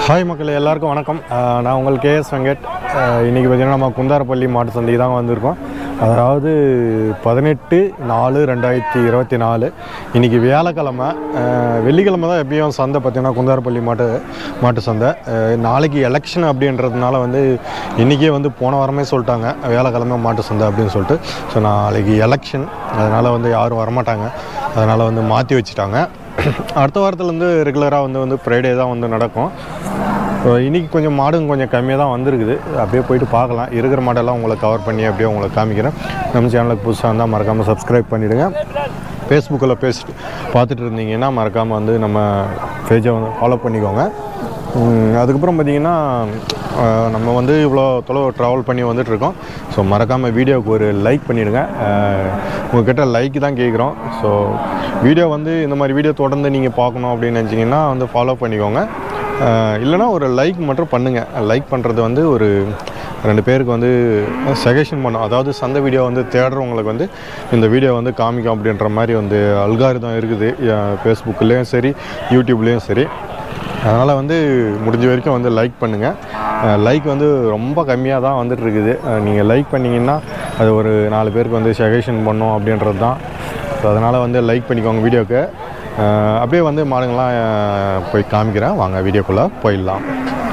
Hi மக்கள் எல்லாருக்கும் வணக்கம் அஹ் நான் உங்கள் கேஎஸ் வெங்கட் அஹ் இன்னைக்கு பார்த்தீங்கன்னா நம்ம குந்தாரப்பள்ளி மாட்டு சந்தைக்கு தான் வந்திருக்கோம் அதாவது பதினெட்டு நாலு ரெண்டாயிரத்தி இருபத்தி நாலு இன்றைக்கி வியாழக்கிழமை அஹ் வெள்ளிக்கிழமை தான் எப்பயும் சந்தை பார்த்தீங்கன்னா குந்தாரப்பள்ளி மாட்டு மாட்டு சந்தை அஹ் நாளைக்கு எலெக்ஷன் அப்படின்றதுனால வந்து இன்றைக்கே வந்து போன வாரமே சொல்லிட்டாங்க வியாழக்கிழமை மாட்டு சந்தை அப்படின்னு சொல்லிட்டு ஸோ நாளைக்கு எலெக்ஷன் அதனால் வந்து யாரும் வரமாட்டாங்க அதனால் வந்து மாற்றி வச்சுட்டாங்க அடுத்த வாரத்துலேருந்து ரெகுலராக வந்து வந்து ஃப்ரைடே தான் வந்து நடக்கும் இப்போ இன்னைக்கு கொஞ்சம் மாடுங்க கொஞ்சம் கம்மியாக தான் வந்திருக்குது அப்படியே போயிட்டு பார்க்கலாம் இருக்கிற மாடெல்லாம் உங்களை கவர் பண்ணி அப்படியே உங்களுக்கு காமிக்கிறேன் நம்ம சேனலுக்கு புதுசாக இருந்தால் மறக்காமல் சப்ஸ்கிரைப் பண்ணிவிடுங்க ஃபேஸ்புக்கில் பேசிட்டு பார்த்துட்டு இருந்தீங்கன்னா மறக்காமல் வந்து நம்ம பேஜை வந்து ஃபாலோ பண்ணிக்கோங்க உம், அதுக்கப்புறம் பார்த்தீங்கன்னா அஹ், நம்ம வந்து இவ்வளோ தொலைவு ட்ராவல் பண்ணி வந்துட்டுருக்கோம் ஸோ மறக்காமல் வீடியோவுக்கு ஒரு லைக் பண்ணிவிடுங்க உங்ககிட்ட லைக் தான் கேட்குறோம் ஸோ வீடியோ வந்து இந்த மாதிரி வீடியோ தொடர்ந்து நீங்கள் பார்க்கணும் அப்படின்னு நினச்சிங்கன்னா வந்து ஃபாலோ பண்ணிக்கோங்க அஹ், இல்லைன்னா ஒரு லைக் மட்டும் பண்ணுங்கள் லைக் பண்ணுறது வந்து ஒரு ரெண்டு பேருக்கு வந்து சஜஷன் பண்ணும் அதாவது சந்தை வீடியோ வந்து தேடுறவங்களுக்கு வந்து இந்த வீடியோ வந்து காமிக்கும் அப்படின்ற மாதிரி வந்து அல்காரிதம் இருக்குது ஃபேஸ்புக்லேயும் சரி யூடியூப்லேயும் சரி அதனால் வந்து முடிஞ்ச வரைக்கும் வந்து லைக் பண்ணுங்கள் லைக் வந்து ரொம்ப கம்மியாக தான் வந்துட்டு இருக்குது நீங்கள் லைக் பண்ணிங்கன்னா அது ஒரு நாலு பேருக்கு வந்து சஜஷன் பண்ணும் அப்படின்றது தான் ஸோ அதனால் வந்து லைக் பண்ணிக்கோங்க வீடியோக்கு அஹ் அப்படியே வந்து மாடுங்கள்லாம் அஹ், போய் காமிக்கிறேன் வாங்க வீடியோக்குள்ளே போயிடலாம்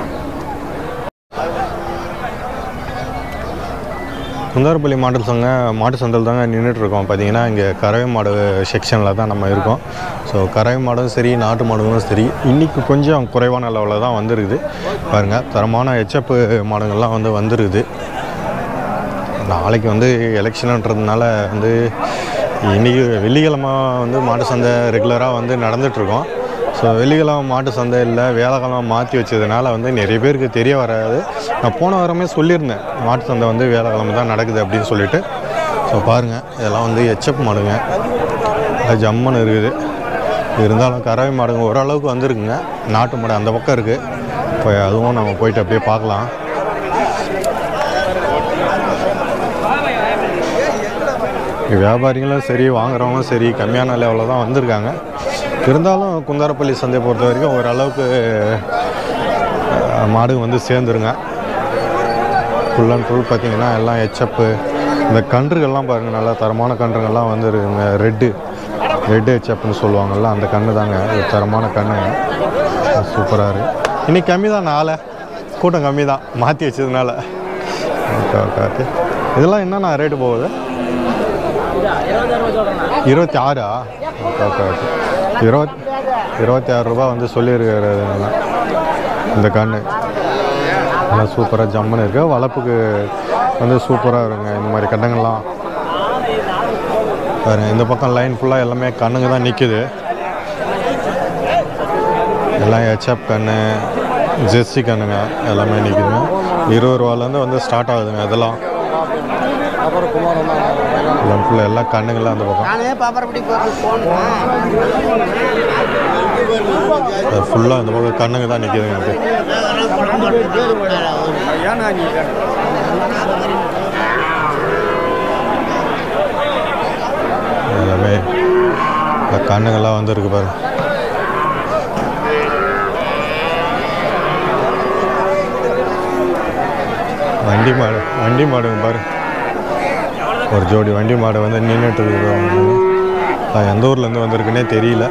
குந்தாரப்பள்ளி மாட்டு சங்க மாட்டு சந்தையில் தாங்க நின்றுட்டு இருக்கோம் பார்த்தீங்கன்னா இங்கே கறவை மாடு செக்ஷனில் தான் நம்ம இருக்கோம் ஸோ கறவை மாடும் சரி நாட்டு மாடுகளும் சரி இன்றைக்கி கொஞ்சம் குறைவான லெவலில் தான் வந்துருக்குது பாருங்கள் தரமான எச்சப்பு மாடுங்கள்லாம் வந்து வந்துருக்குது நாளைக்கு வந்து எலெக்ஷனுன்றதுனால வந்து இன்றைக்கி வெள்ளிக்கிழமை வந்து மாட்டு சந்தை ரெகுலராக வந்து நடந்துகிட்ருக்கோம் ஸோ வெள்ளிக்கிழமை மாட்டு சந்தை இல்லை வேலைக்கிழமை மாற்றி வச்சதுனால வந்து நிறைய பேருக்கு தெரிய வராது நான் போன வாரமே சொல்லியிருந்தேன் மாட்டு சந்தை வந்து வேலைக்கிழமை தான் நடக்குது அப்படின்னு சொல்லிட்டு ஸோ பாருங்கள் இதெல்லாம் வந்து எச்சப் மாடுங்க அது ஜம்முன்னு இருக்குது இருந்தாலும் கறவை மாடுங்க ஓரளவுக்கு வந்திருக்குங்க நாட்டு மாடு அந்த பக்கம் இருக்குது இப்போ அதுவும் நம்ம போயிட்டு அப்படியே பார்க்கலாம் வியாபாரிகளும் சரி வாங்குறவங்களும் சரி கம்மியான லெவலில் தான் வந்திருக்காங்க இருந்தாலும் குந்தாரப்பள்ளி சந்தையை பொறுத்த வரைக்கும் ஓரளவுக்கு அஹ், மாடுங்க வந்து சேர்ந்துருங்க ஃபுல் அண்ட் ஃபுல் பார்த்தீங்கன்னா எல்லாம் எச்சப்பு இந்த கன்றுகள்லாம் பாருங்கள் நல்லா தரமான கன்றுகள்லாம் வந்துருக்குங்க ரெட்டு ரெட்டு எச்சப்புன்னு சொல்லுவாங்கள்ல அந்த கன்று தாங்க இது தரமான கண்ணுங்க சூப்பராக இருக்குது இன்னைக்கு கம்மி தான் நாளை கூட்டம் கம்மி தான் மாற்றி வச்சதுனால ஓகே ஓகே ஓகே இதெல்லாம் என்னென்ன ரேட்டு போகுது இருபத்தி ஆறா ஓகே ஓகே ஓகே இருபத் இருபத்தி ஆறு ரூபா வந்து சொல்லியிருக்காரு இந்த கன்று நல்லா சூப்பராக ஜம்முன்னு இருக்கு வளர்ப்புக்கு வந்து சூப்பராக இருங்க இந்த மாதிரி கட்டங்கள்லாம் பாருங்க இந்த பக்கம் லைன் ஃபுல்லாக எல்லாமே கண்ணுங்க தான் நிற்குது எல்லாம் ஹெச்அப் கண்ணு ஜெர்சி கண்ணுங்க எல்லாமே நிற்குதுங்க இருபது ரூபாலேருந்து வந்து ஸ்டார்ட் ஆகுதுங்க இதெல்லாம் எல்லாம் ஃபுல்லாக எல்லா கண்ணுங்கள்லாம் அந்த பக்கம் நானே பாப்பரப்படி போனேன் ஃபுல்லாக இந்த பக்கம் கண்ணுங்க தான் நிற்கிதுங்க எனக்கு எல்லாமே இந்த கண்ணுங்கள்லாம் வந்துருக்கு பாரு வண்டி மாடு வண்டி மாடுங்க பாரு ஒரு ஜோடி வண்டி மாடு வந்து நின்றுட்டு இருக்குது அது எந்த ஊர்லேருந்து வந்திருக்குன்னே தெரியல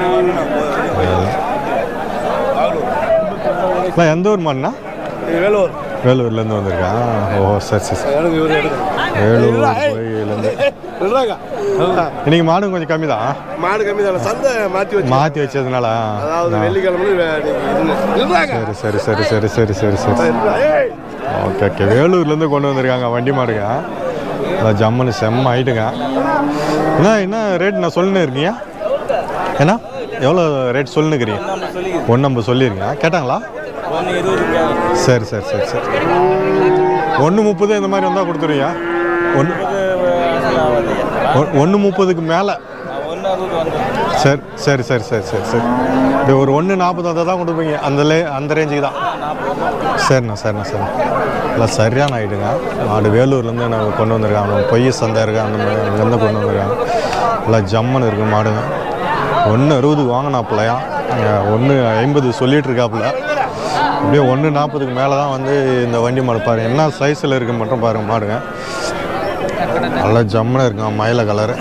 அண்ணா, எந்த ஊர் மாடுண்ணா வேலூர் வேலூர்லேருந்து வந்திருக்கா ஓ சரி சரி சரி. எனக்கு இவரு எடுக்க வேலூர் கோயிலேருந்து சொல்றாங்க இன்னைக்கு மாடும் கொஞ்சம் கம்மி தான் மாடு கம்மி தானே சந்தை மாற்றி வச்சு மாற்றி வச்சதுனால அதாவது வெள்ளிக்கிழமை சொல்றாங்க சரி சரி சரி சரி சரி சரி சரி ஓகே ஓகே வேலூர்லேருந்து கொண்டு வந்திருக்காங்க வண்டி மாடுங்க அதான் ஜம்முன்னு செம்ம ஆயிட்டுங்க என்ன என்ன ரேட் நான் சொல்லுன்னு இருக்கீங்க ஏன்னா எவ்வளோ ரேட் சொல்லுன்னுக்கிறீங்க ஒன்று நம்ம சொல்லியிருங்க கேட்டாங்களா சரி சரி சரி சரி ஒன்று முப்பது இந்த மாதிரி வந்தால் கொடுத்துருவீங்க ஒன்று ஒன்று முப்பதுக்கு மேலே சரி சரி சரி சரி சரி சரி இது ஒரு ஒன்று நாற்பது வந்தால் தான் கொடுப்பீங்க அந்த லே அந்த ரேஞ்சுக்கு தான் சரிண்ணா சரிண்ணா சரிண்ணா இல்லை சரியான ஆகிடுங்க மாடு வேலூர்லேருந்து நான் கொண்டு வந்திருக்காங்க பொய் சந்தை இருக்கு அந்த மாதிரி அங்கேருந்து கொண்டு வந்திருக்காங்க நல்லா ஜம்முன்னு இருக்கு மாடுங்க ஒன்று அறுபதுக்கு வாங்கினாப்புலையா ஒன்று ஐம்பது சொல்லிட்டு இருக்காப்புல அப்படியே ஒன்று நாற்பதுக்கு மேலே தான் வந்து இந்த வண்டி மாடு பாருங்க என்ன சைஸில் இருக்கு மட்டும் பாருங்க மாடுங்க நல்லா ஜம்முன்னு இருக்குங்க மயில கலரு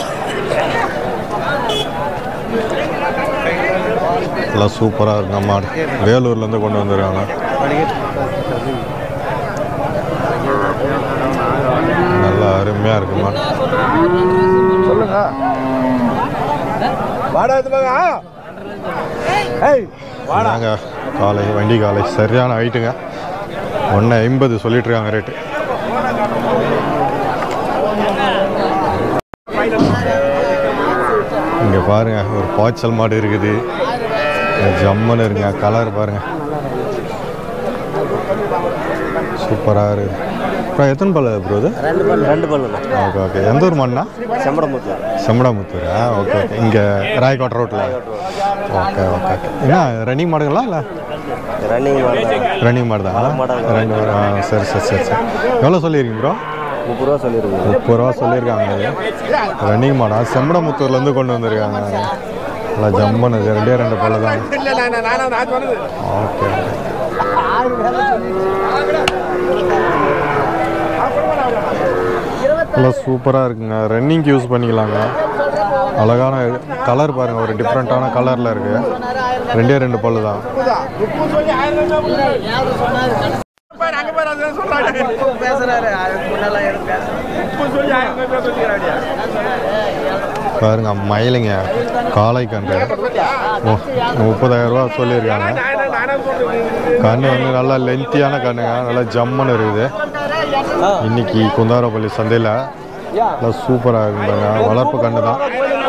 எல்லாம் சூப்பராக இருக்குங்க மாடு வேலூர்லேருந்து கொண்டு வந்துருக்காங்க நல்லா அருமையாக இருக்கு மாடு சொல்லுங்க வாடா எடுத்து போங்க ஏய் வாங்க காலை வண்டி காலை சரியான ஹைட்டுங்க ஒன்று ஐம்பது சொல்லிட்டு இருக்காங்க ரேட்டு இங்கே பாருங்க ஒரு பாய்ச்சல் மாடு இருக்குது ஜம்முன்னு இருக்குங்க கலர் பாருங்க சூப்பராக இருக்குது அப்புறம் எத்தனை பல்லு ப்ரோ இது ரெண்டு பல்லு ரெண்டு பல்லு ஓகே ஓகே எந்த ஊர் மண்ணா செம்படமுத்து செம்படாமுத்தூரா ஓகே ஓகே இங்கே ராயக்கோட்டை ரோட்டில் ஓகே ஓகே என்ன ரன்னிங் மாடுங்களா இல்லை ரன்னிங் ரன்னிங் மாடு தான் மாடு ரெண்டு ஆ, சரி சரி சரி சரி எவ்வளோ சொல்லியிருக்கீங்க ப்ரோ முப்பது ரூபா சொல்லியிருக்கோம் முப்பது ரூபா சொல்லியிருக்காங்க அது ரன்னிங் மாடா செம்படமுத்தூர்லேருந்து கொண்டு வந்திருக்காங்க அது நல்லா ஜம்முன்னு இது ரெண்டே ரெண்டு பல்லு தான் இல்ல நான் நான் நான் நான் சொன்னது ஓகே நல்லா சூப்பராக இருக்குங்க ரன்னிங்க்கு யூஸ் பண்ணிக்கலாங்க அழகான கலர் பாருங்கள் ஒரு டிஃப்ரெண்ட்டான கலரில் இருக்குது ரெண்டே ரெண்டு பல்லு தான் பாரு அங்க பாரு அதான் சொல்றாங்க பேசுறாரு அதுக்கு முன்னெல்லாம் எதுவும் பேசல இப்போ சொல்லி ஆயிரம் ரூபாய் சொல்லிக்கிறாடியா பாருங்க மயிலுங்க காளை கன்று முப்பதாயிரம் ரூபா சொல்லியிருக்காங்க நானே நானே சொல்றேன் கண்ணு வந்து நல்லா லென்த்தியான கண்ணுங்க நல்லா ஜம்முன்னு இருக்குது இன்னைக்கு குந்தாரப்பள்ளி சந்தையில் நல்லா சூப்பராக இருக்குங்க வளர்ப்பு கண்ணு தான்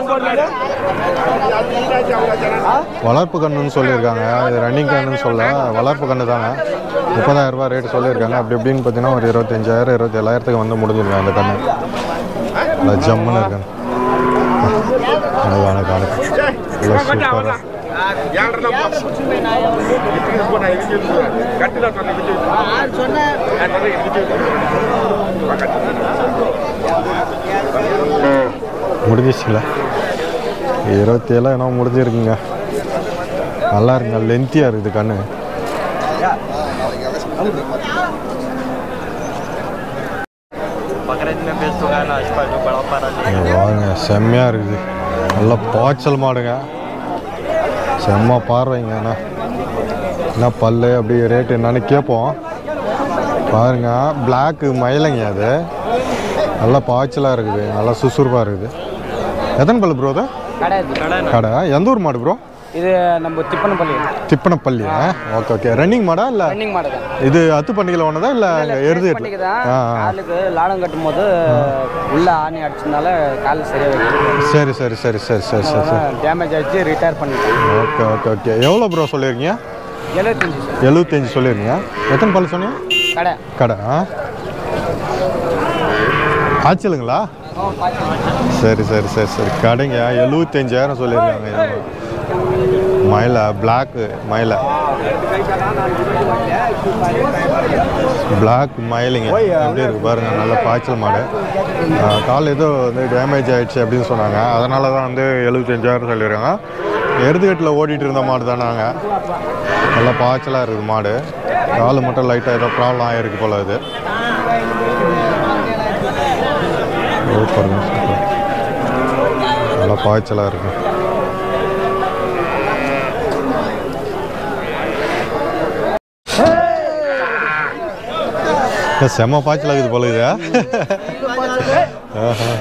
வளர்ப்பு கண்ணுன்னு சொல்லியிருக்காங்க இது ரன்னிங் கண்ணுன்னு சொல்ல வளர்ப்பு கண்ணு தாங்க முப்பதாயிரம் ரூபாய் ரேட் சொல்லியிருக்காங்க அப்படி இப்படின்னு பார்த்தீங்கன்னா ஒரு இருபத்தஞ்சாயிரம் இருபத்தி ஏழாயிரத்துக்கு வந்து முடிஞ்சிருங்க அந்த கண்ணு நல்லா ஜம்முன்னு இருக்கு அழகான காணு நல்லா சூப்பராக முடிஞ்சிச்சுல இருபத்தி ஏழு என்ன முடிஞ்சிருக்குங்க நல்லா இருக்குங்க லென்த்தியாக இருக்குது கண்ணு பக்கத்துல में बेच होगा ना इस पर जो बड़ा पारा இங்க பாருங்க செம்மையாக இருக்குது நல்லா பாய்ச்சல் மாடுங்க செம்ம பார்வைங்க அண்ணா என்ன பல்லு அப்படி ரேட்டு என்னன்னு கேட்போம் பாருங்க பிளாக்கு மயிலைங்க அது நல்லா பாய்ச்சலாக இருக்குது நல்லா சுறுசுறுப்பாக இருக்குது எத்தனை பல்லு ப்ரோ அது கிடையாது கடை எந்த ஊர் மாடு ப்ரோ இது நம்ம Thippanapalli Thippanapalli okay okay running மாடா இல்லை ரன்னிங் மாடு தான் இது அத்து பண்டிகையில் ஒன்றதா இல்லை எருது பண்ணிக்கு தான் ஆ ஆ. காலுக்கு லாடம் கட்டும் போது உள்ள ஆணி அடிச்சதுனால கால் சரியா வைக்கல சரி சரி சரி சரி சரி சரி சரி டேமேஜ் ஆயிடுச்சு ரிட்டையர் பண்ணிட்டேன் ஓகே ஓகே ஓகே எவ்வளோ ப்ரோ சொல்லியிருக்கீங்க எழுபத்தஞ்சு சார் எழுபத்தஞ்சு சொல்லியிருக்கீங்க எத்தனை பல்லு சொன்னீங்க கடை கடை ஆ ஆச்சலுங்களா சரி சரி சரி சரி கடைங்க எழுபத்தஞ்சாயிரம் சொல்லியிருக்காங்க மயிலை பிளாக்கு மயிலை பிளாக் மயிலுங்க எப்படி இருக்கு பாருங்க நல்ல பாய்ச்சல் மாடு ஆ, கால் ஏதோ வந்து டேமேஜ் ஆயிடுச்சு அப்படின்னு சொன்னாங்க அதனால தான் வந்து எழுபத்தஞ்சாயிரம் சொல்லியிருக்காங்க எருதுகட்டில் ஓடிட்டு இருந்த மாடு தான் நாங்கள் நல்லா பாய்ச்சலாக இருக்குது மாடு கால் மட்டும் லைட்டாக ஏதோ ப்ராப்ளம் ஆகிருக்கு போல இது சூப்பருங்க சூப்பர் நல்லா பாய்ச்சலாக இருக்கு இல்ல, செம்ம பாய்ச்சல் ஆகுது போல இது ஆஹா.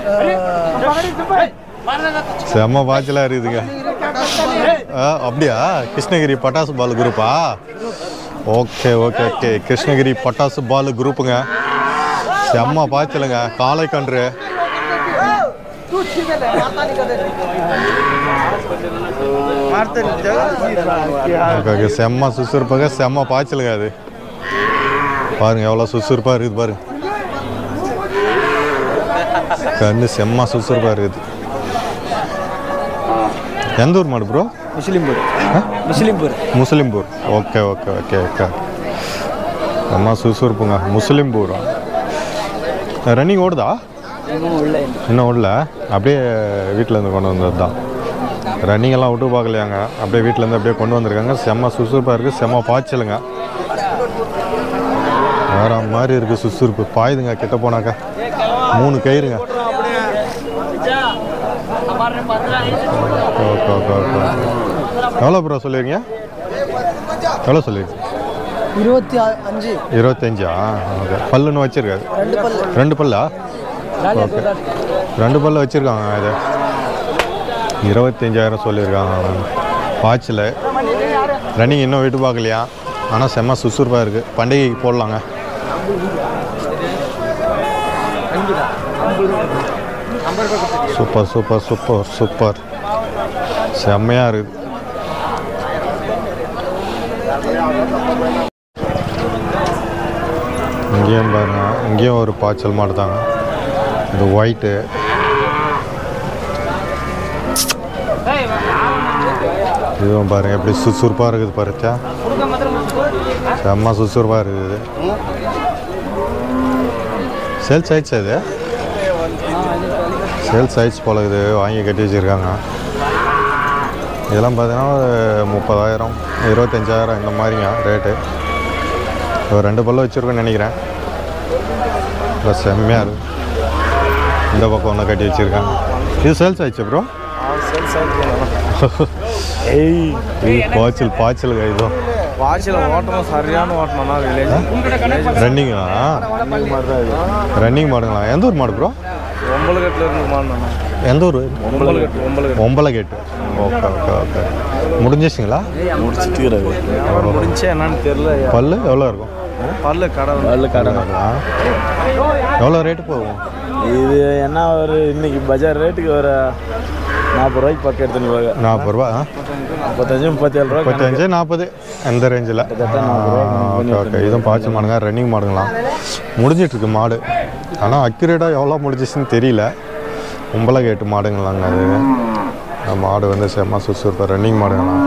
செம்ம பாய்ச்சலாக இருக்குதுங்க ஆ, அப்படியா கிருஷ்ணகிரி பட்டாசு பால் குரூப்பா ஓகே ஓகே ஓகே கிருஷ்ணகிரி பட்டாசு பால் குரூப்புங்க செம்ம பாய்ச்சலுங்க காளை கன்று ஓகே ஓகே செம்ம சுறுசுறுப்பாக செம்ம பாய்ச்சலுங்க அது பாருங்க எவ்வளோ சுறுசுறுப்பாக இருக்குது பாருங்க கண்ணு செம்ம சுறுசுறுப்பாக இருக்குது எந்த ஊர் மாடு bro Muslimpur Muslimpur Muslimpur okay okay okay okay அம்மா சுறுசுறுப்புங்க முஸ்லிம்பூர் ரன்னிங் ஓடுதா இன்னும் உள்ள இன்னும் ஓடல அப்படியே வீட்டில் இருந்து கொண்டு வந்தது தான் ரன்னிங் எல்லாம் விட்டு பார்க்கலையாங்க அப்படியே வீட்டில் இருந்து அப்படியே கொண்டு வந்திருக்காங்க செம்ம சுறுசுறுப்பாக இருக்குது செம்ம பாய்ச்சலுங்க வேற மாதிரி இருக்கு சுசுறுப்பு பாயுதுங்க கிட்ட போனாக்கா மூணு கயிறுங்க ஓகே ஓகே ஓகே எவ்வளோ ப்ரோ சொல்லிருக்கீங்க எவ்வளோ சொல்லிருக்கீங்க இருபத்தி அஞ்சு இருபத்தஞ்சா ஓகே பல்லுன்னு வச்சிருக்காது ரெண்டு பல்லு ரெண்டு பல்லா ஓகே ரெண்டு பல்லு வச்சுருக்காங்க இது இருபத்தஞ்சாயிரம் சொல்லியிருக்காங்க வாட்சில் ரன்னிங் இன்னும் விட்டு பார்க்கலையா ஆனால் செம்ம சுறுசுறுப்பாக இருக்குது பண்டிகைக்கு போடலாங்க சூப்பர் சூப்பர் சூப்பர் சூப்பர் செம்மையாக இருக்குது இங்கேயும் பாருங்க இங்கேயும் ஒரு பாய்ச்சல் மாடு தாங்க இது ஒயிட்டு இதுவும் பாருங்க எப்படி சுறுசுறுப்பாக இருக்குது பாருச்சா செம்ம சுறுசுறுப்பாக இருக்குது சேல்ஸ் ஆயிடுச்சு இது சேல்ஸ் ஆயிடுச்சு போல இது வாங்கி கட்டி வச்சுருக்காங்க இதெல்லாம் பார்த்தீங்கன்னா ஒரு முப்பதாயிரம் இருபத்தஞ்சாயிரம் இந்த மாதிரிங்க ரேட்டு ஒரு ரெண்டு பல்ல வச்சுருக்கோன்னு நினைக்கிறேன் ரொம்ப செம்மையாக இருக்கு இந்த பக்கம் ஒன்று கட்டி வச்சுருக்காங்க இது சேல்ஸ் ஆயிடுச்சு ப்ரோ ஏய் இது பாய்ச்சல் பாய்ச்சல் இதுவும் வாட்சில் ஓட்டணும் சரியான ஓட்டணும்னா வில்லேஜ் ரன்னிங்கா ரன்னிங் மாடுங்களா எந்த ஊர் மாடு ப்ரோ ஒம்பலகட்டில் இருந்து மாடணும் எந்த ஊர் ஒம்பலகட்டு ஒம்பலகட்டு ஒம்பலை கேட்டு ஓகே ஓகே ஓகே முடிஞ்சிச்சிங்களா முடிச்சுட்டு முடிஞ்சே என்னன்னு தெரியல பல்லு எவ்வளோ இருக்கும் பல்லு கடை பல்லு ஆ. எவ்வளோ ரேட்டு போகும் இது என்ன ஒரு இன்னைக்கு பஜார் ரேட்டுக்கு ஒரு நாற்பது ரூபாய்க்கு பக்கம் எடுத்துன்னு போக நாற்பது ரூபா ஆ? முப்பத்தஞ்சு முப்பத்தேழு ரூபா முப்பத்தஞ்சு நாற்பது எந்த ரேஞ்சில் ஓகே ஓகே இதுவும் பாய்ச்சல் மாடுங்க ரன்னிங் மாடுங்களாம் முடிஞ்சிட்ருக்கு மாடு ஆனால் அக்யூரேட்டாக எவ்வளோ முடிஞ்சிச்சுன்னு தெரியல கும்பலை கேட்டு மாடுங்களாங்க அது அந்த மாடு வந்து செம்ம சுறுசுறுப்பாக ரன்னிங் மாடுங்களாம்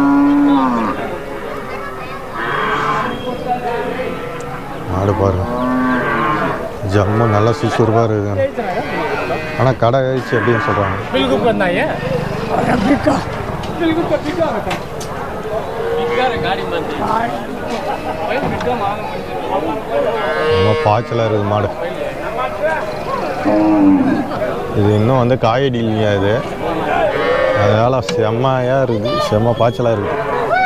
மாடு பாருங்க ஜம்மு நல்லா சுறுசுறுப்பாக இருக்குது ஆனால் கடை ஆயிடுச்சு அப்படின்னு சொல்கிறாங்க ரொம்ப பாய்ச்சலாக இருக்குது மாடு இது இன்னும் வந்து காயடி இல்லையா இது அதனால் செம்மையாக இருக்குது செம்ம பாய்ச்சலாக இருக்குது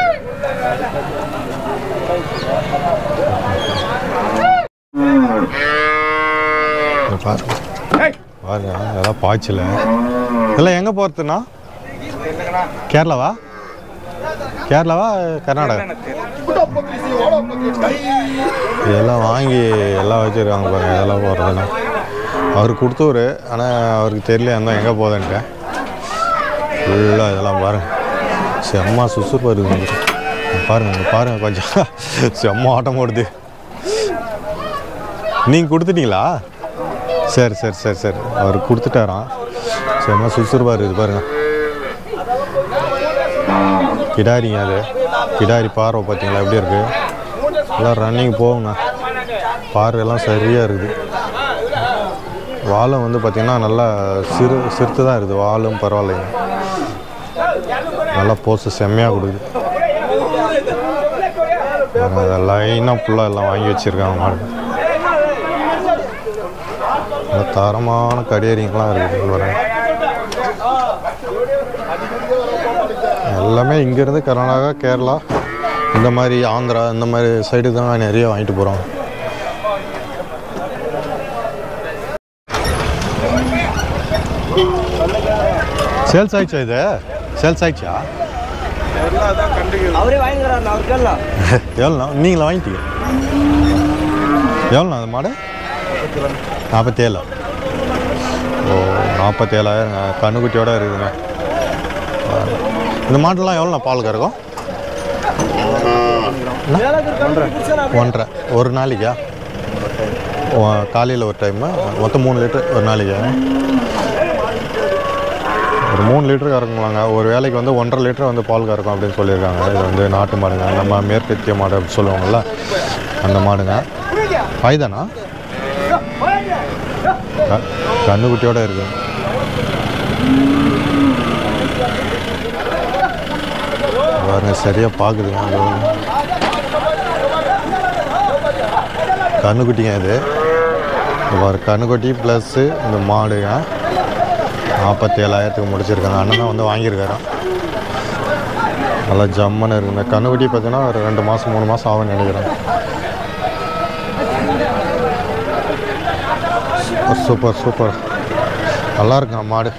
இங்க பாருங்க பாருங்க அதெல்லாம் பாய்ச்சல இதெல்லாம் எங்கே போகிறதுண்ணா கேரளாவா கேரளாவா கர்நாடகா இதெல்லாம் வாங்கி எல்லாம் வச்சுருக்காங்க பாருங்க இதெல்லாம் போடுறதுன்னா அவர் கொடுத்தவர் ஆனால் அவருக்கு தெரியல எந்த எங்கே போகுதுன்ட்டு ஃபுல்லாக இதெல்லாம் பாருங்க செம்ம சுசுறுப்பாக இருக்குது உங்களுக்கு. பாருங்க இங்க பாருங்க கொஞ்சம் செம்ம ஆட்டம் ஓடுது நீங்கள் கொடுத்துட்டீங்களா சரி சரி சரி சரி அவர் கொடுத்துட்டாராம் செம்ம சுறுசுறுப்பாக இருக்குது பாருங்க கிடாரிங்க அது கிடாரி பார்வை பார்த்தீங்களா எப்படி இருக்கு எல்லாம் ரன்னிங் போகுங்க பார்வையெல்லாம் சரியாக இருக்குது வாலும் வந்து பார்த்திங்கன்னா நல்லா சிறு சிறுத்து தான் இருக்குது வாலும் பரவாயில்லைங்க நல்லா போஸ்ட் செம்மையாக கொடுக்குது லைனாக ஃபுல்லாக எல்லாம் வாங்கி வச்சுருக்காங்க மாடு நல்ல தரமான கடியரிங்கெலாம் இருக்குது பாருங்க எல்லாமே இங்கேருந்து கர்நாடகா கேரளா இந்த மாதிரி ஆந்திரா இந்த மாதிரி சைடு தான் நிறைய வாங்கிட்டு போகிறோம் சேல்ஸ் ஆயிடுச்சா இது சேல்ஸ் ஆயிடுச்சா அவரே வாங்கிக்கிறாரு அவர் கேட்கலாம் எவ்வளோண்ணா நீங்களா வாங்கிட்டீங்க எவ்வளோண்ணா அந்த மாடு நாற்பத்தேழு ஓ நாற்பத்தேழாயிரம் கண்ணுக்குட்டியோட இருக்குதுங்க இந்த மாட்டெல்லாம் எவ்வளோண்ணா பால் கறக்கும் ஒன்றரை ஒரு நாளைக்கா காலையில் ஒரு டைமு மொத்தம் மூணு லிட்டர் ஒரு நாளைக்கு ஒரு மூணு லிட்டர் கறக்குங்களாங்க ஒரு வேலைக்கு வந்து ஒன்றரை லிட்டர் வந்து பால் கறக்கும் அப்படின்னு சொல்லியிருக்காங்க இது வந்து நாட்டு மாடுங்க நம்ம மேற்கத்திய மாடு அப்படி சொல்லுவாங்கள்ல அந்த மாடுங்க பாய்தானா க- கண்ணுக்குட்டியோட இருக்கு பாருங்க சரியாக பார்க்குதுங்க அந்த கண்ணுக்குட்டிங்க இது இது ஒரு கண்ணுக்குட்டி ப்ளஸ்ஸு இந்த மாடுங்க நாற்பத்தி ஏழாயிரத்துக்கு முடிச்சிருக்காங்க அண்ணன் தான் வந்து வாங்கியிருக்காரு நல்லா ஜம்முன்னு இருக்கு இந்த கண்ணுக்குட்டி பார்த்தீங்கன்னா ஒரு ரெண்டு மாதம் மூணு மாதம் ஆகும்னு நினைக்கிறேன் சூப்பர் சூப்பர் நல்லா இருக்குங்க மாடு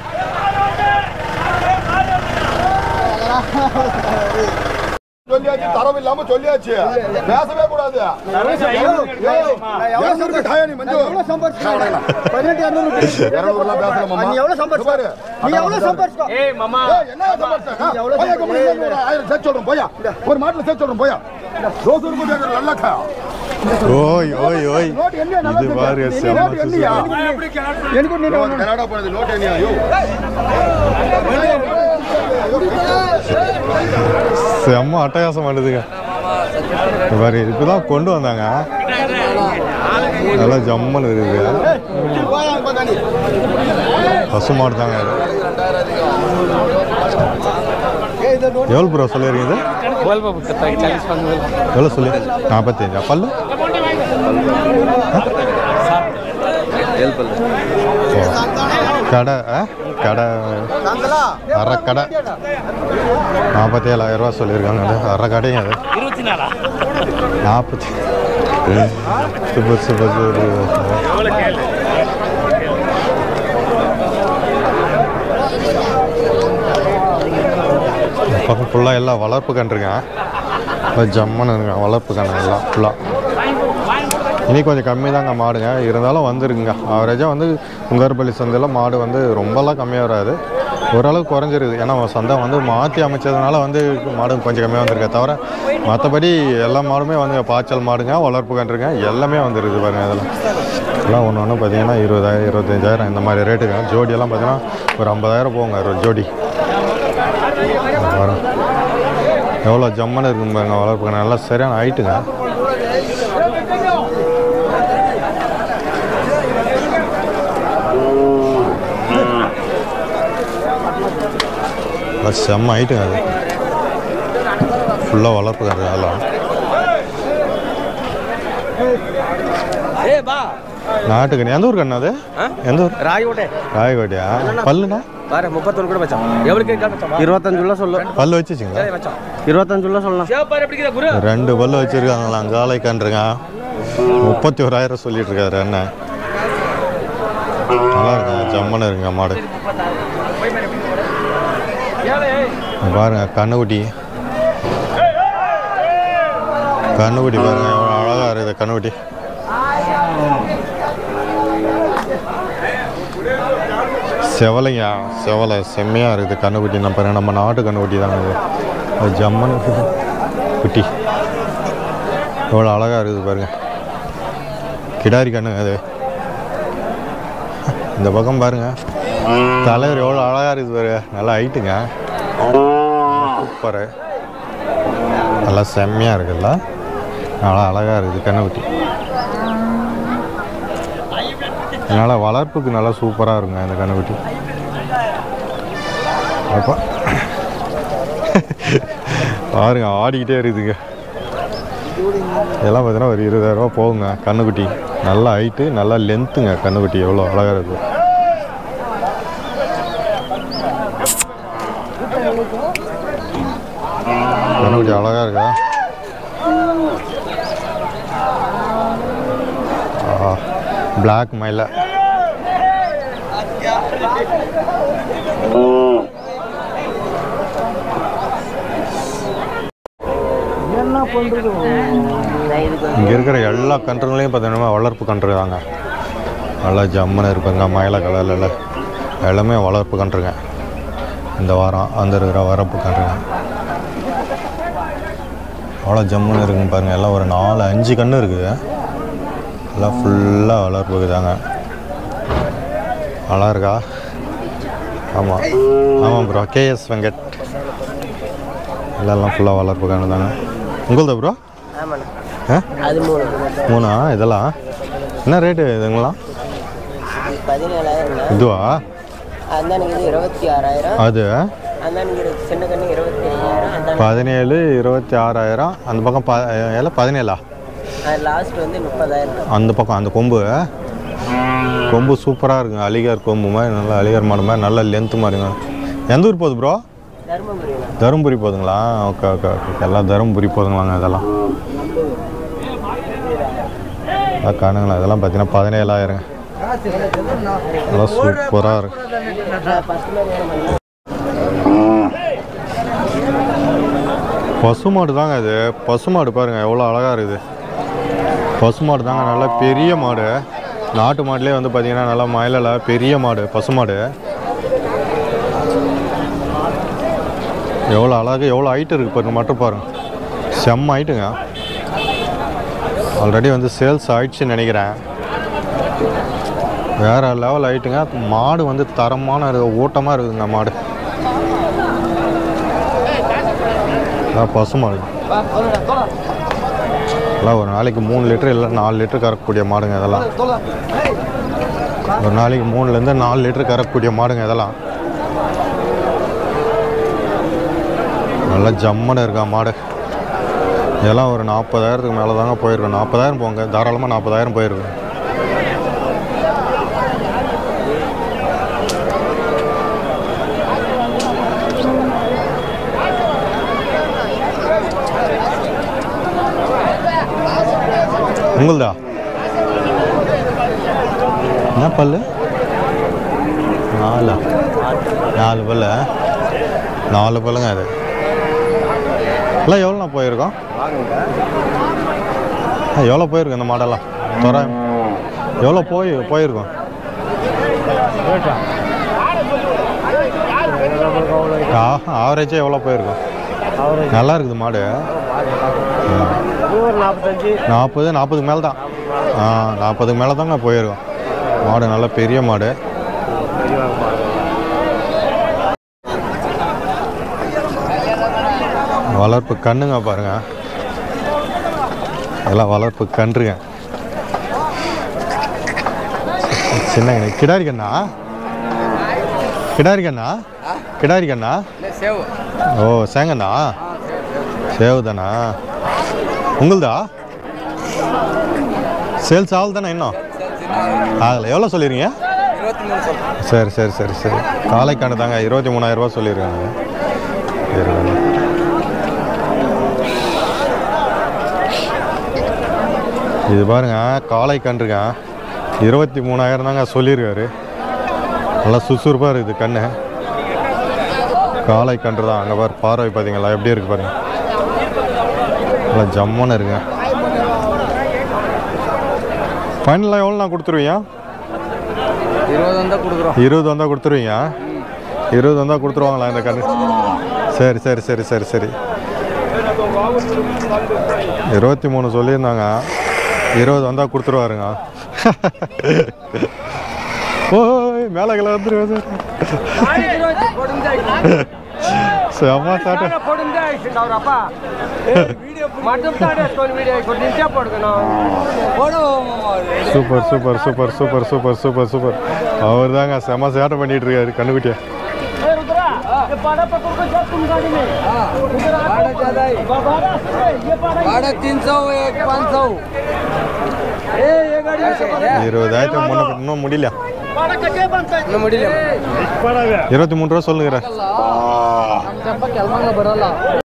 சொல்லியாச்சு தரவு இல்லாம சொல்லியாச்சு பேசவே கூடாது எவ்வளவு டாயா நீ மஞ்சு பதினெட்டு இரநூறு இருநூறுலாம் பேசலாமா நீ எவ்வளவு சம்பாதிச்ச பாரு நீ எவ்வளவு சம்பாதிச்ச ஏய் மாமா என்ன சம்பாதிச்சா போயா கம்பெனி ஒரு ஆயிரம் சேர்த்து சொல்றோம் போயா ஒரு மாட்டுல சேர்த்து சொல்றோம் போயா தோசை ரூபாய் கேட்கற நல்லக்கா ஓய் ஓய் ஓய் நோட் என்ன நல்லா இது பாரு தெரியும். செம்ம நோட் என்னையா? சுசுக்கு. எனக்கு ஒரு நீங்க கனடா போனது நோட் என்னையா யோ செம்ம அட்டகாசம் பண்ணுதுங்க இது பாரு இப்பதான் கொண்டு வந்தாங்க நல்லா ஜம்முன்னு இருக்குது பசு மாடு தாங்க இது. எவ்வளோ ப்ரோ சொல்லியிருக்கீங்க இது எவ்வளோ சொல்லி நாற்பத்தஞ்சா பல்லு ஓ. கடை ஆ? கடை அரை கடை நாற்பத்தி ஏழாயிரம் ரூபா சொல்லியிருக்காங்க அது அரை கடையும் அது நாற்பத்தி சூப்பர் சூப்பர் சூப்பர் பக்கம் ஃபுல்லாக எல்லாம் வளர்ப்பு கன்றுங்க நல்லா ஜம்முன்னு இருங்க வளர்ப்பு கன்று எல்லாம் ஃபுல்லாக இனி கொஞ்சம் கம்மி தாங்க மாடுங்க இருந்தாலும் வந்துருக்குங்க ஆவரேஜாக வந்து உங்கர்பள்ளி சந்தையில் மாடு வந்து ரொம்பலாம் கம்மியாக வராது ஓரளவுக்கு குறைஞ்சிருது ஏன்னா சந்தை வந்து மாற்றி அமைச்சதுனால வந்து மாடு கொஞ்சம் கம்மியாக வந்திருக்கே தவிர மற்றபடி எல்லா மாடுமே வந்து பாய்ச்சல் மாடுங்க வளர்ப்பு கன்றுங்க எல்லாமே வந்துருக்குது பாருங்க அதில் எல்லாம் ஒன்று ஒன்று பார்த்தீங்கன்னா இருபதாயிரம் இருபத்தஞ்சாயிரம் இந்த மாதிரி ரேட்டுங்க ஜோடியெல்லாம் பார்த்தீங்கன்னா ஒரு ஐம்பதாயிரம் போங்க ஒரு ஜோடி வரும் எவ்வளோ ஜம்முன்னு இருக்குங்க பாருங்க வளர்ப்பு கன்று நல்லா சரியான ஹைட்டுங்க நல்லா செம்ம ஹைட்டுங்க அது ஃபுல்லாக வளர்ப்பு கன்று அதெல்லாம் நாட்டுக்கண்ணி எந்த ஊர் கண்ணு அது எந்த ஊர் ராயோட்டே ராயகோட்டியா பல்லுண்ணா பாரு முப்பத்தொன்று கூட வச்சான் எவ்வளோக்கு இருபத்தஞ்சுள்ள சொல்லு பல்லு வச்சுச்சுங்களா வச்சான் இருபத்தஞ்சுள்ள சொல்லலாம் சேப்பாரு எப்படி குரு ரெண்டு பல்லு வச்சிருக்காங்களா காலை கன்றுங்க முப்பத்தி ஓராயிரம் சொல்லிட்டு இருக்காரு அண்ணன் நல்லா இருக்குங்க ஜம்முன்னு இருக்குங்க மாடு இங்க பாருங்க கண்ணுக்குட்டி கண்ணுக்குட்டி பாருங்க எவ்வளோ அழகா இருக்குது கண்ணுக்குட்டி செவலைங்க செவலை செம்மையாக இருக்குது கண்ணுக்குட்டி நம்ம பாருங்க, நம்ம நாட்டு கண்ணுக்குட்டி தாங்க இது அது ஜம்முன்னு இருக்குது குட்டி எவ்வளோ அழகாக இருக்குது பாருங்க கிடாரி கண்ணுங்க அது இந்த பக்கம் பாருங்க தலைவர் எவ்வளோ அழகாக இருக்குது பாருங்க நல்லா ஹைட்டுங்க சூப்பரு நல்லா செம்மையாக இருக்குல்ல நல்லா அழகாக இருக்குது கண்ணுக்குட்டி அதனால் வளர்ப்புக்கு நல்லா சூப்பராக இருக்குங்க இந்த கண்ணுக்குட்டி அப்பா பாருங்க ஆடிக்கிட்டே இருக்குதுங்க இதெல்லாம் பார்த்தீங்கன்னா ஒரு இருபதாயிரரூபா போகுங்க கண்ணுக்குட்டி நல்லா ஹைட்டு நல்லா லென்த்துங்க கண்ணுக்குட்டி எவ்வளோ அழகாக இருக்குது கண்ணுக்குட்டி அழகாக இருக்கா ஆஹா பிளாக் மயில இங்கே இருக்கிற எல்லா கன்றுகளையும் பார்த்தீங்கன்னா வளர்ப்பு கன்று தாங்க நல்லா ஜம்முன்னு இருப்பாங்க மயில கலரில் எல்லாமே வளர்ப்பு கன்றுங்க இந்த வாரம் அந்த இருக்கிற வரப்பு கன்றுங்க அவ்வளோ ஜம்முன்னு இருக்குங்க பாருங்கள் எல்லாம் ஒரு நாலு அஞ்சு கன்று இருக்குது எல்லாம் ஃபுல்லாக வளர்ப்புக்கு தாங்க நல்லா இருக்கா ஆமாம் ஆமாம் ப்ரோ கேஎஸ் வெங்கட் எல்லாம் ஃபுல்லாக வளர்ப்பு கன்று தாங்க உங்களது ப்ரோ ஆ அது மூணு மூணா இதெல்லாம் என்ன ரேட்டு இதுங்களாம் பதினேழாயிரம் இதுவா அந்தானுக்கு இது இருபத்தி ஆறாயிரம் அது அந்தானுக்கு இது சின்ன கண்ணு இருபத்தி ஐயாயிரம் அந்த பதினேழு இருபத்தி ஆறாயிரம் அந்த பக்கம் ப எல்லாம் பதினேழா லாஸ்ட் வந்து முப்பதாயிரம் அந்த பக்கம் அந்த கொம்பு கொம்பு சூப்பராக இருக்குங்க அலிகார் கொம்பு மாதிரி நல்லா அலிகார் மாடு மாதிரி நல்ல லென்த்து மாதிரிங்க எந்த ஊர் போகுது ப்ரோ தருமபுரி தருமபுரி போகுதுங்களா ஓகே ஓகே ஓகே எல்லாம் தருமபுரி போதுங்களாங்க இதெல்லாம் அதான் காணுங்களா இதெல்லாம் பார்த்தீங்கன்னா பதினேழாயிரம் அதெல்லாம் சூப்பராக இருக்கு பசுமாடு தாங்க இது பசுமாடு பாருங்க எவ்வளோ அழகாக இருக்குது பசுமாடு தாங்க நல்லா பெரிய மாடு நாட்டு மாடுலேயே வந்து பார்த்தீங்கன்னா நல்லா மயிலில் பெரிய மாடு பசுமாடு எவ்வளோ அழகு எவ்வளோ ஹைட் இருக்குது பாருங்க மட்டும் பாருங்க செம்ம ஹைட்டுங்க ஆல்ரெடி வந்து சேல்ஸ் ஆயிடுச்சுன்னு நினைக்கிறேன் வேற லெவல் ஆயிட்டுங்க மாடு வந்து தரமான இருக்கு ஊட்டமாக இருக்குதுங்க மாடு அதான் பசுமாடு எல்லாம் ஒரு நாளைக்கு மூணு லிட்டர் இல்லை நாலு லிட்டர் கறக்கக்கூடிய மாடுங்க இதெல்லாம் ஒரு நாளைக்கு மூணுலேருந்து நாலு லிட்டர் கறக்கக்கூடிய மாடுங்க இதெல்லாம் நல்லா ஜம்முன்னு இருக்கா மாடு இதெல்லாம் ஒரு நாற்பதாயிரத்துக்கு மேலே தாங்க போயிருக்கோம் நாற்பதாயிரம் போங்க தாராளமாக நாற்பதாயிரம் போயிருக்கோம் உங்களுதா என்ன பல்லு நாலா நாலு பல்லு நாலு பல்லுங்க அது எல்லாம் எவ்வளோண்ணா போயிருக்கோம் ஆ, எவ்வளோ போயிருக்கு இந்த மாடெல்லாம் தோராயம் எவ்வளோ போய் போயிருக்கோம் ஆவரேஜாக எவ்வளோ போயிருக்கோம் நல்லா இருக்குது மாடு ஒரு நாற்பத்தஞ்சு நாற்பது நாற்பதுக்கு மேலே தான் ஆ நாற்பதுக்கு மேலே தாங்க போயிருக்கோம் மாடு நல்ல பெரிய மாடு வளர்ப்பு கண்ணுங்க பாருங்க எல்லாம் வளர்ப்பு கன்றுங்க சின்ன கண்ணு கிடாரி கண்ணா கிடாரி கண்ணா கிடாரி கண்ணா ஓ சேங்கண்ணா சேவு தானா உங்களுதா சேல்ஸ் ஆகுது தானே இன்னும் ஆகலை எவ்வளோ சொல்லிடுங்க சரி சரி சரி சரி காலைக்காண்டு தாங்க இருபத்தி மூணாயிரம் ரூபா சொல்லியிருக்காங்க இருங்க. இது பாருங்க காளை கன்றுங்க இருபத்தி மூணாயிரம் தாங்க சொல்லியிருக்காரு நல்லா சுறுசுறுப்பாக இருக்குது கண்ணு காளை கன்று தான் அங்கே பாரு பார்வை பார்த்தீங்களா எப்படி இருக்கு பாருங்க நல்லா ஜம்முன்னு இருக்குங்க ஃபைனலாக எவ்வளோ நான் கொடுத்துருவீங்க இருபது வந்தால் கொடுக்குறோம் இருபது வந்தால் கொடுத்துருவீங்க இருபது வந்தால் கொடுத்துருவாங்களா இந்த கண்ணு சரி சரி சரி சரி சரி இருபத்தி மூணு சொல்லியிருந்தாங்க இருபது வந்தால் கொடுத்துருவாருங்க ஓய் மேலே கிளை வந்துருவாரு செம்ம சாட்டை super super super super super super super அவர் தாங்க செம்ம சேட்டை பண்ணிட்டு இருக்காரு கண்ணுக்குட்டியா तीन सौ एक पाँच सौ இருபதாயிரத்தி முன்ன இன்னும் முடியல முடியல இருபத்தி மூணு ரூபா சொல்லுங்கிறேன் ಕೆಲ್ಮಂಗ ಬರಲ್ಲ